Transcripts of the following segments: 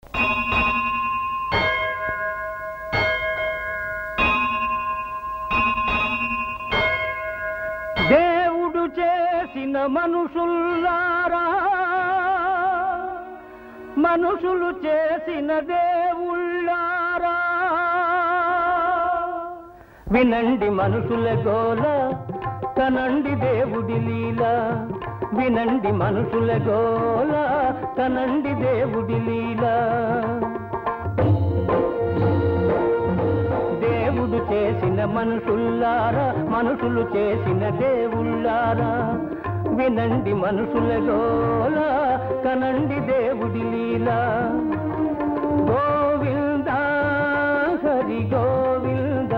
దేవుడు చేసిన మనుషుల్లారా మనుషులు చేసిన దేవుళ్ళారా వినండి మనుషుల గోల కనండి దేవుడి లీల వినండి మనుషుల గోల కనండి దేవుడి లీల దేవుడు చేసిన మనుషుల్లారా మనుషులు చేసిన దేవుళ్ళారా వినండి మనుషుల గోల కనండి దేవుడి లీల గోవింద హరి గోవింద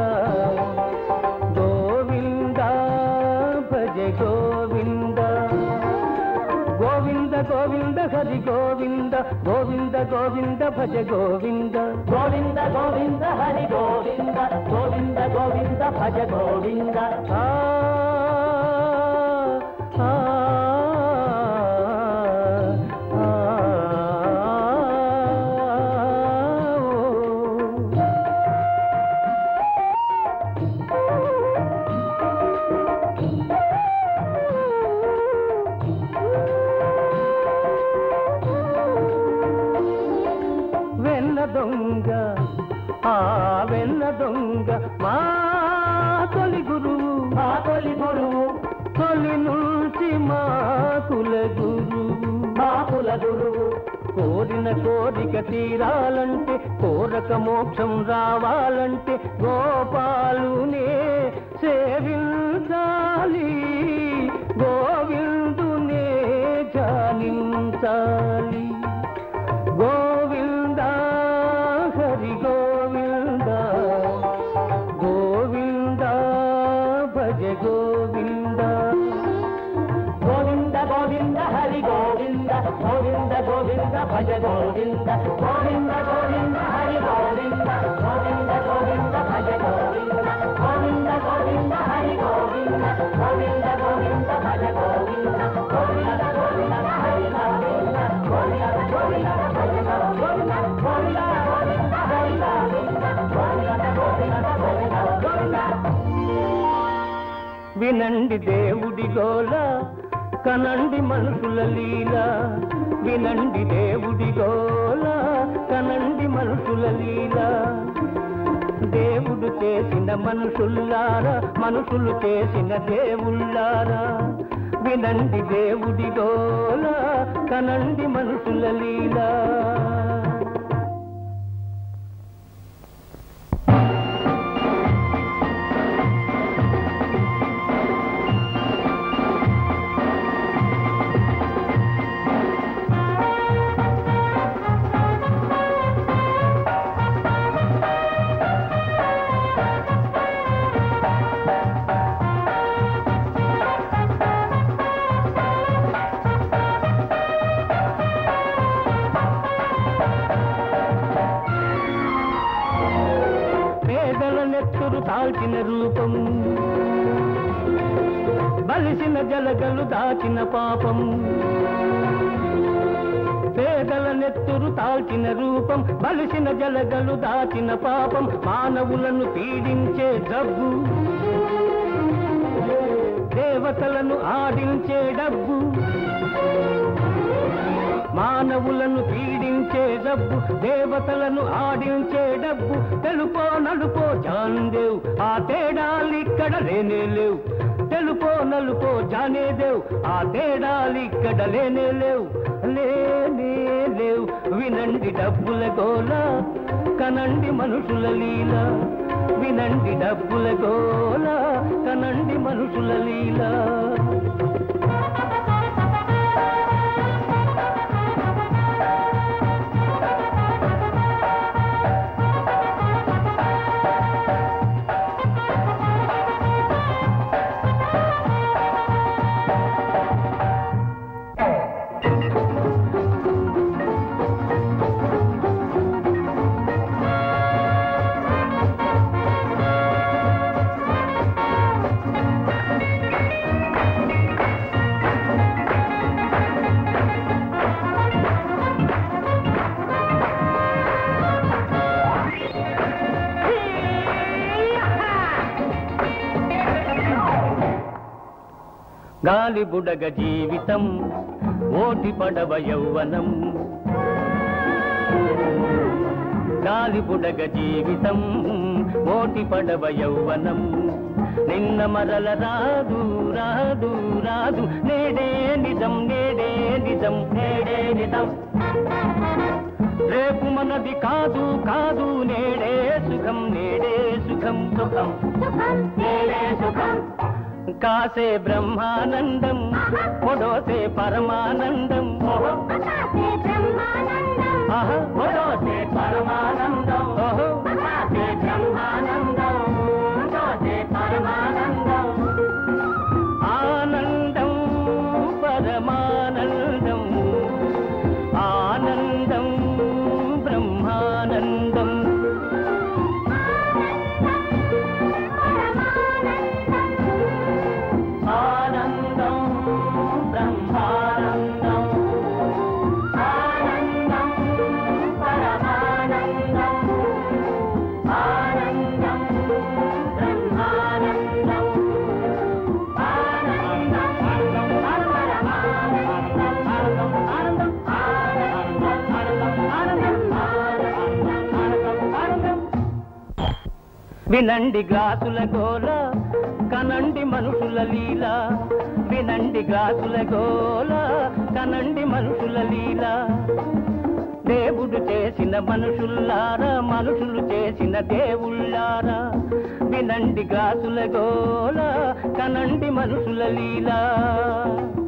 గోవింద భజ గోవింద గోవింద గోవింద హరి గోవింద గోవింద గోవింద భజ గోవింద గోవింద గోవింద హరి గోవింద గోవింద గోవింద భజ గోవింద ఆ ఆ ఆ వెన్న దొంగ ఆ వెన్న దొంగ మా తొలి గురువు మా తొలి గురువు తొలి నుంచి మా కుల గురువు మా కుల గురువు కోరిన కోరిక తీరాలంటే కోరక మోక్షం రావాలంటే గోపాలునే సేవించాలి గోవిందునే జానించాలి గోవింద హరి గోవింద గోవింద భజ గోవింద గోవింద గోవింద హరి గోవింద గోవింద గోవింద భజ గోవింద గోవింద గోవింద హరి గోవింద గోవింద గోవింద భజ గోవింద గోవింద గోవింద హరి గోవింద గోవింద గోవింద భజ గోవింద గోవింద గోవింద హరి గోవింద గోవింద గోవింద భజ గోవింద గోవింద గోవింద హరి గోవింద గోవింద గోవింద భజ గోవింద వినండి దేవుడి గోల కనండి మనుషుల లీల వినండి దేవుడి గోల కనండి మనుషుల లీల దేవుడు చేసిన మనుషుల్లారా మనుషులు చేసిన దేవుళ్ళారా వినండి దేవుడి గోల కనండి మనుషుల లీలా పేదల నెత్తురు తాల్చిన రూపం బలిసిన జలగలు దాచిన పాపం పేదల నెత్తురు తాల్చిన రూపం బలిసిన జలగలు దాచిన పాపం మానవులను పీడించే జబ్బు దేవతలను ఆడించే డబ్బు మానవులను పీడించే డబ్బు దేవతలను ఆడించే డబ్బు తెలుపో నలుపో జాందేవ్ ఆ తేడాలిక్కడ లేనే లేవు తెలుపో నలుపో జానేదేవ్ ఆ తేడాలిక్కడ లేనే లేవు లేనే లేవు వినండి డబ్బుల గోల కనండి మనుషుల లీల వినండి డబ్బుల గోల కనండి మనుషుల లీల గాలి బుడగ జీవితం ఓటి పడవ యౌవనం గాలి బుడగ జీవితం ఓటి పడవ యౌవనం నిన్న మరల రాదు రాదు రాదు నేడే నిజం నేడే నిజం నేడే నిజం రేపు మనది కాదు కాదు నేడే సుఖం నేడే సుఖం సుఖం నేడే సుఖం కాసే బ్రహ్మానందం పొడోసే పరమానందం ఆహా, పొడోసే పరమానందం ఓహో కాసే బ్రహ్మానందం పొడోసే పరమానందం ఆనందం పరమానందం ఆనందం బ్రహ్మానందం ఆనందం బ్రహ్మానందం ఆనందం పరమానందం ఆనందం బ్రహ్మానందం ఆనందం పరమానందం ఆనందం ఆనందం ఆనందం ఆనందం ఆనందం ఆనందం వినండి గ్లాసుల గోల కనండి మనుషుల లీల వినండి గ్లాసుల గోల కనండి మనుషుల లీల దేవుడు చేసిన మనుషుల్లారా మనుషులు చేసిన దేవుళ్ళారా వినండి గ్లాసుల గోల కనండి మనుషుల లీల